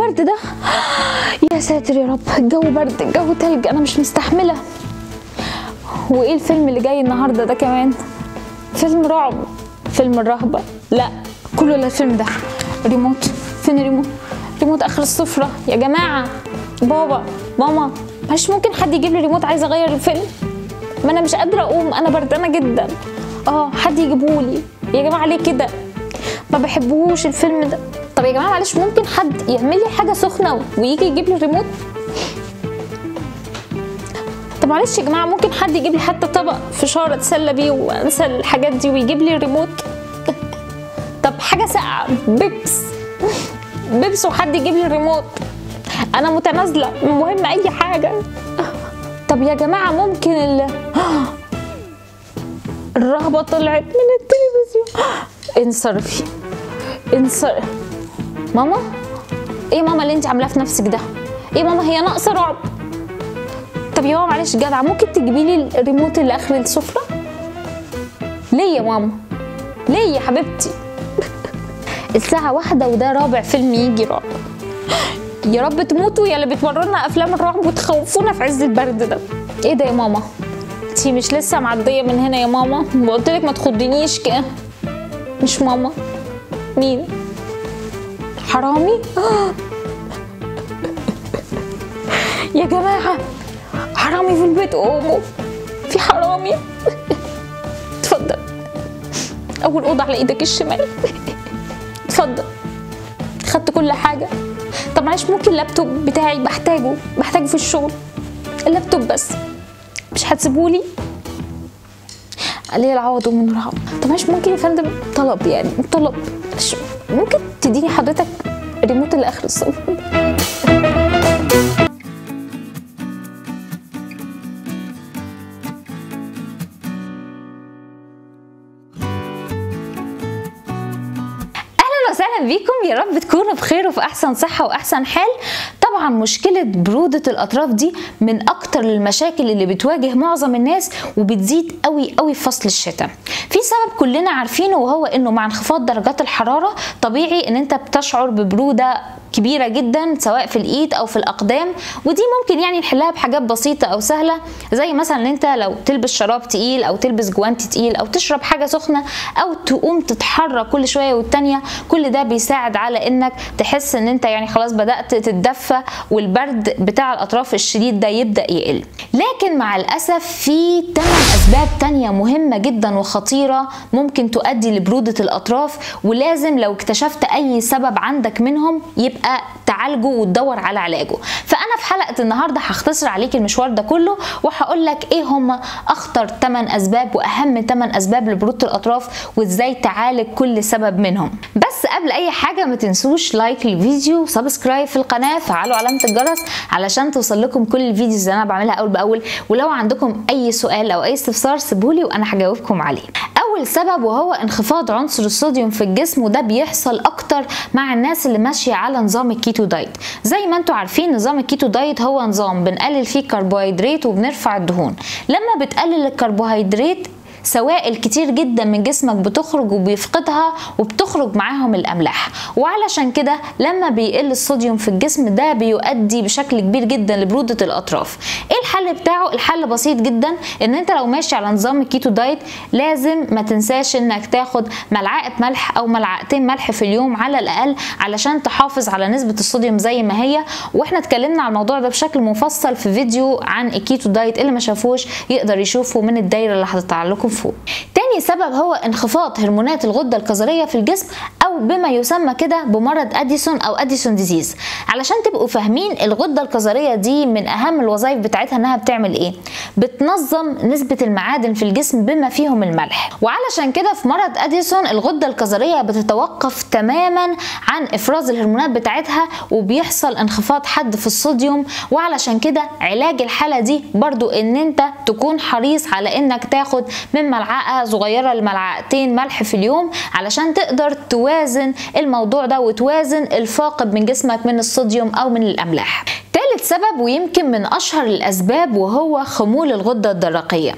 البرد ده يا ساتر يا رب الجو برد الجو تلج انا مش مستحمله وايه الفيلم اللي جاي النهارده ده كمان فيلم رعب فيلم الرهبه لا كله الا الفيلم ده ريموت فين ريموت ريموت اخر السفره يا جماعه بابا ماما مش ممكن حد يجيب لي ريموت عايزه اغير الفيلم ما انا مش قادره اقوم انا بردانه جدا اه حد يجيبهولي يا جماعه ليه كده ما بحبهوش الفيلم ده طب يا جماعه معلش ممكن حد يعمل لي حاجه سخنه ويجي يجيب لي الريموت طب معلش يا جماعه ممكن حد يجيب لي حتى طبق فشار اتسلى بيه وانسى الحاجات دي ويجيب لي الريموت طب حاجه ساقعه بيبس بيبس وحد يجيب لي الريموت انا متنازله المهم اي حاجه طب يا جماعه ممكن ال... الرهبه طلعت من التلفزيون انصرفي انصرف ماما ايه ماما اللي انت عاملاه في نفسك ده ايه ماما هي ناقصه رعب طب يا ماما معلش جدع ممكن تجيبي لي الريموت اللي اخر السفره ليه يا ماما ليه يا حبيبتي الساعة واحدة وده رابع فيلم يجي رعب يا رب تموتوا يا اللي بتورونا افلام الرعب وتخوفونا في عز البرد ده ايه ده يا ماما انتي مش لسه معدية من هنا يا ماما قلت لك ما تخضنيش كده مش ماما مين حرامي يا جماعة حرامي في البيت قوموا في حرامي اتفضل اول اوضه على ايدك الشمال اتفضل خدت كل حاجه طب معلش ممكن اللابتوب بتاعي بحتاجه بحتاجه في الشغل اللابتوب بس مش هتسيبولي قال لي العوض ومنه العوض طب معلش ممكن يا فندم طلب يعني طلب معلش ممكن تديني حضرتك الريموت اللي اخر الصف اهلا وسهلا بيكم يا رب تكونوا بخير وفي احسن صحه واحسن حال طبعا مشكله بروده الاطراف دي من اكتر المشاكل اللي بتواجه معظم الناس وبتزيد قوي قوي في فصل الشتاء في سبب كلنا عارفينه وهو انه مع انخفاض درجات الحراره طبيعي ان انت بتشعر ببروده كبيره جدا سواء في الايد او في الاقدام ودي ممكن يعني نحلها بحاجات بسيطه او سهله زي مثلا ان انت لو تلبس شراب تقيل او تلبس جوانتي تقيل او تشرب حاجه سخنه او تقوم تتحرك كل شويه والتانيه كل ده بيساعد على انك تحس ان انت يعني خلاص بدات تتدفى والبرد بتاع الاطراف الشديد ده يبدا يقل لكن مع الاسف في 8 اسباب تانية مهمه جدا وخطيره ممكن تؤدي لبروده الاطراف ولازم لو اكتشفت اي سبب عندك منهم يبقى تعالجه وتدور على علاجه فانا في حلقه النهارده هختصر عليك المشوار ده كله وهقول لك ايه هم اخطر 8 اسباب واهم 8 اسباب لبروده الاطراف وازاي تعالج كل سبب منهم بس قبل اي حاجه ما تنسوش لايك للفيديو وسبسكرايب في القناه فعلوا علامه الجرس علشان توصل لكم كل الفيديوز اللي انا بعملها اول باول ولو عندكم اي سؤال او اي استفسار سيبولي وانا هجاوبكم عليه اول سبب وهو انخفاض عنصر الصوديوم في الجسم وده بيحصل اكتر مع الناس اللي ماشيه على نظام الكيتو دايت زي ما انتم عارفين نظام الكيتو دايت هو نظام بنقلل فيه الكربوهيدرات وبنرفع الدهون لما بتقلل الكربوهيدرات سوائل كتير جدا من جسمك بتخرج وبيفقدها وبتخرج معاهم الاملاح وعلشان كده لما بيقل الصوديوم في الجسم ده بيؤدي بشكل كبير جدا لبروده الاطراف ايه الحل بتاعه الحل بسيط جدا ان انت لو ماشي على نظام الكيتو دايت لازم ما تنساش انك تاخد ملعقه ملح او ملعقتين ملح في اليوم على الاقل علشان تحافظ على نسبه الصوديوم زي ما هي واحنا اتكلمنا على الموضوع ده بشكل مفصل في فيديو عن الكيتو دايت اللي ما شافوش يقدر يشوفه من الدايره اللي هتطلع لكم فوق تاني سبب هو انخفاض هرمونات الغدة الكظرية في الجسم أو بما يسمى كده بمرض أديسون أو أديسون ديزيز علشان تبقوا فاهمين الغدة الكظرية دي من أهم الوظائف بتاعتها إنها بتعمل إيه بتنظم نسبة المعادن في الجسم بما فيهم الملح وعلشان كده في مرض أديسون الغدة الكظرية بتتوقف تماما عن إفراز الهرمونات بتاعتها وبيحصل انخفاض حد في الصوديوم وعلشان كده علاج الحالة دي برضو إن أنت تكون حريص على إنك تاخد من ملعقة صغيرة لملعقتين ملح في اليوم علشان تقدر توازن الموضوع ده وتوازن الفاقد من جسمك من الصوديوم أو من الأملاح تالت سبب ويمكن من أشهر الأسباب وهو خمول الغدة الدرقية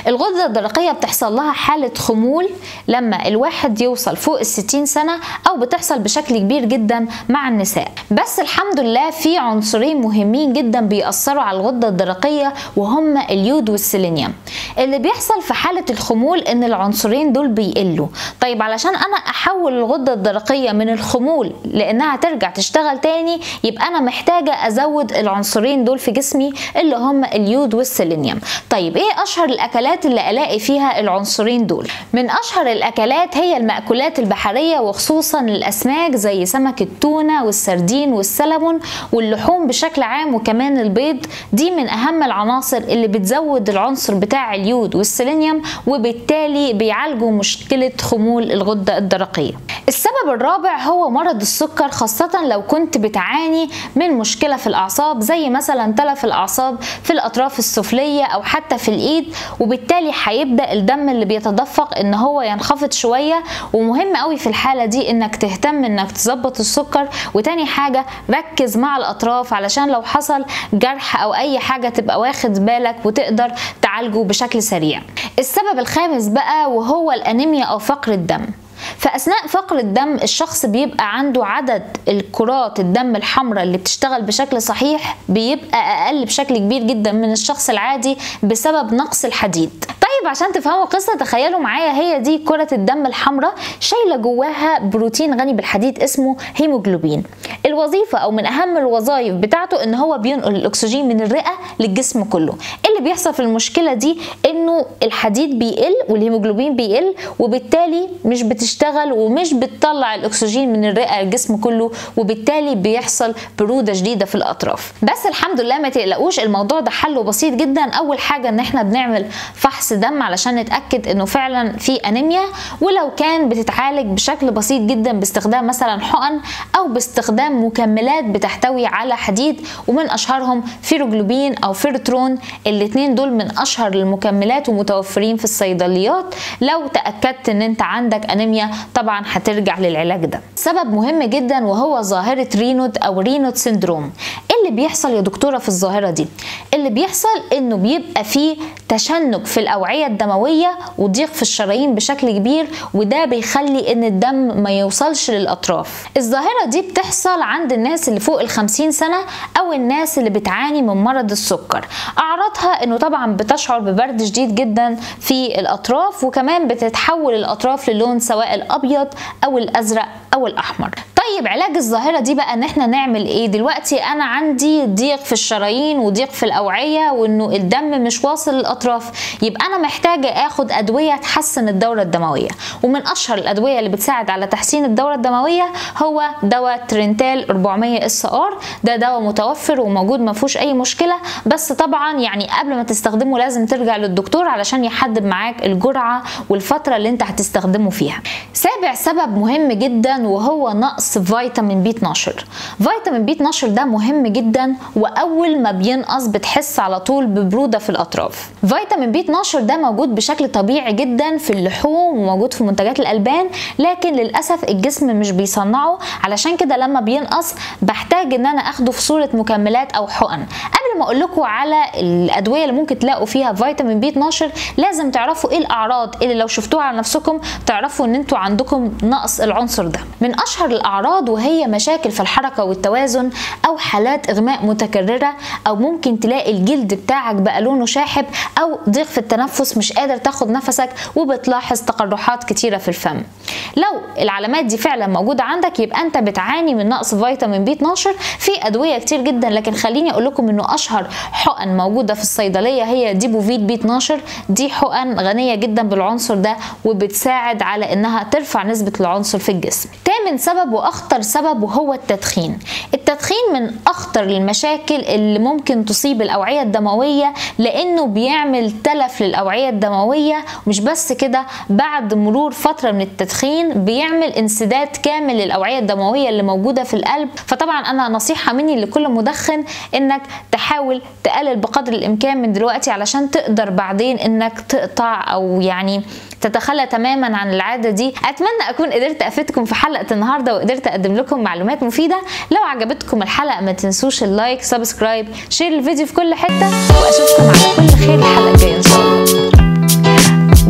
الغده الدرقيه بتحصل لها حاله خمول لما الواحد يوصل فوق ال 60 سنه او بتحصل بشكل كبير جدا مع النساء بس الحمد لله في عنصرين مهمين جدا بيأثروا على الغده الدرقيه وهما اليود والسيلينيوم اللي بيحصل في حاله الخمول ان العنصرين دول بيقلوا طيب علشان انا احول الغده الدرقيه من الخمول لانها ترجع تشتغل تاني يبقى انا محتاجه ازود العنصرين دول في جسمي اللي هم اليود والسيلينيوم طيب ايه اشهر الاكلات اللي الاقي فيها العنصرين دول من اشهر الاكلات هي المأكولات البحريه وخصوصا الاسماك زي سمك التونه والسردين والسلمون واللحوم بشكل عام وكمان البيض دي من اهم العناصر اللي بتزود العنصر بتاع اليود والسيلينيوم وبالتالي بيعالجوا مشكله خمول الغده الدرقيه السبب الرابع هو مرض السكر خاصة لو كنت بتعاني من مشكلة في الأعصاب زي مثلا تلف الأعصاب في الأطراف السفلية أو حتى في الإيد وبالتالي هيبدأ الدم اللي بيتدفق إن هو ينخفض شوية ومهم قوي في الحالة دي إنك تهتم إنك تظبط السكر وتاني حاجة ركز مع الأطراف علشان لو حصل جرح أو أي حاجة تبقى واخد بالك وتقدر تعالجه بشكل سريع السبب الخامس بقى وهو الأنيميا أو فقر الدم فاثناء فقر الدم الشخص بيبقى عنده عدد الكرات الدم الحمراء اللي بتشتغل بشكل صحيح بيبقى اقل بشكل كبير جدا من الشخص العادي بسبب نقص الحديد طيب عشان تفهموا القصه تخيلوا معايا هي دي كره الدم الحمراء شايله جواها بروتين غني بالحديد اسمه هيموجلوبين الوظيفه او من اهم الوظائف بتاعته ان هو بينقل الاكسجين من الرئه للجسم كله اللي بيحصل في المشكله دي انه الحديد بيقل والهيموجلوبين بيقل وبالتالي مش بتشتغل ومش بتطلع الاكسجين من الرئه للجسم كله وبالتالي بيحصل بروده شديده في الاطراف بس الحمد لله ما تقلقوش الموضوع ده حله بسيط جدا اول حاجه ان احنا بنعمل فحص دم علشان نتاكد انه فعلا في انيميا ولو كان بتتعالج بشكل بسيط جدا باستخدام مثلا حقن او باستخدام مكملات بتحتوي على حديد ومن اشهرهم فيروجلوبين او فيرترون الاثنين دول من اشهر المكملات ومتوفرين في الصيدليات لو تاكدت ان انت عندك انيميا طبعا هترجع للعلاج ده سبب مهم جدا وهو ظاهره رينود او رينود سيندروم اللي بيحصل يا دكتوره في الظاهره دي اللي بيحصل انه بيبقى فيه تشنج في الاوعيه الدمويه وضيق في الشرايين بشكل كبير وده بيخلي ان الدم ما يوصلش للاطراف الظاهره دي بتحصل عند الناس اللي فوق ال 50 سنه او الناس اللي بتعاني من مرض السكر اعراضها انه طبعا بتشعر ببرد شديد جدا في الاطراف وكمان بتتحول الاطراف للون سواء الابيض او الازرق او الاحمر طيب علاج الظاهره دي بقى ان احنا نعمل ايه دلوقتي انا عندي ضيق في الشرايين وضيق في الاوعيه وانه الدم مش واصل للاطراف يبقى انا محتاجه اخد ادويه تحسن الدوره الدمويه ومن اشهر الادويه اللي بتساعد على تحسين الدوره الدمويه هو دواء ترينتال 400 اس ار ده دواء متوفر وموجود ما فيهوش اي مشكله بس طبعا يعني قبل ما تستخدمه لازم ترجع للدكتور علشان يحدد معاك الجرعه والفتره اللي انت هتستخدمه فيها سابع سبب مهم جدا وهو نقص فيتامين بي 12 فيتامين بي 12 ده مهم جدا واول ما بينقص بتحس على طول ببروده في الاطراف فيتامين بي 12 ده موجود بشكل طبيعي جدا في اللحوم وموجود في منتجات الالبان لكن للاسف الجسم مش بيصنعه علشان كده لما بينقص بحتاج ان انا اخده في صوره مكملات او حقن قبل ما اقول لكم على الادويه اللي ممكن تلاقوا فيها فيتامين بي 12 لازم تعرفوا ايه الاعراض اللي لو شفتوها على نفسكم تعرفوا ان انتوا عندكم نقص العنصر ده من اشهر الاعراض وهي مشاكل في الحركه والتوازن او حالات اغماء متكرره او ممكن تلاقي الجلد بتاعك بقى لونه شاحب او ضيق في التنفس مش قادر تاخد نفسك وبتلاحظ تقرحات كتيره في الفم لو العلامات دي فعلا موجوده عندك يبقى انت بتعاني من نقص فيتامين بي 12 في ادويه كتير جدا لكن خليني اقول لكم انه اشهر حقن موجوده في الصيدليه هي ديبوفيت بي 12 دي حقن غنيه جدا بالعنصر ده وبتساعد على انها ترفع نسبه العنصر في الجسم تامن سبب واخطر سبب وهو التدخين التدخين من اخطر المشاكل اللي ممكن تصيب الاوعيه الدمويه لانه بيعمل تلف للاوعيه الدمويه مش بس كده بعد مرور فتره من التدخين بيعمل انسداد كامل للاوعيه الدمويه اللي موجوده في القلب فطبعا انا نصيحه مني لكل مدخن انك تحاول تقلل بقدر الامكان من دلوقتي علشان تقدر بعدين انك تقطع او يعني تتخلى تماما عن العاده دي اتمنى اكون قدرت افيدكم في حلقه النهارده وقدرت اقدم لكم معلومات مفيده لو عجبتكم الحلقه ما تنسوش اللايك سبسكرايب شير الفيديو في كل حته واشوفكم على كل خير الحلقه الجايه ان شاء الله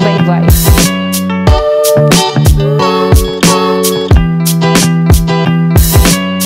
باي باي